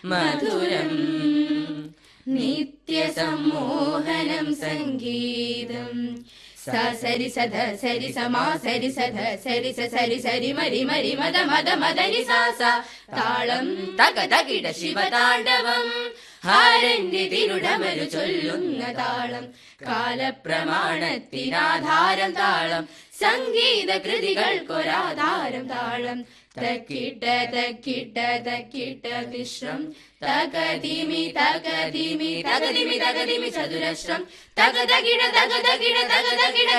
മധുരം നിത്യസമ്മോഹനം സംഗീതം സ സരി സധ സരി സമാ സരി സധ സരി സ സരി സരി മരി മരി മദ മദ മദനി സാ സ താളം തക തകിട ശിവതാണ്ഡവം ഹാരന്റെ തിരുടമരു ചൊല്ലുന്ന താളം കാലപ്രമാണത്തിനാധാരം താളം സംഗീത കൃതികൾക്കൊരാധാരം താളം തക്കിട്ട തക്കിട്ട തക്കിട്ട വിശ്രം തകതിമി തകതിമി തകതിമി തകതിമി ചതുരശ്രം തകതകിട തകതകിട തകതകിട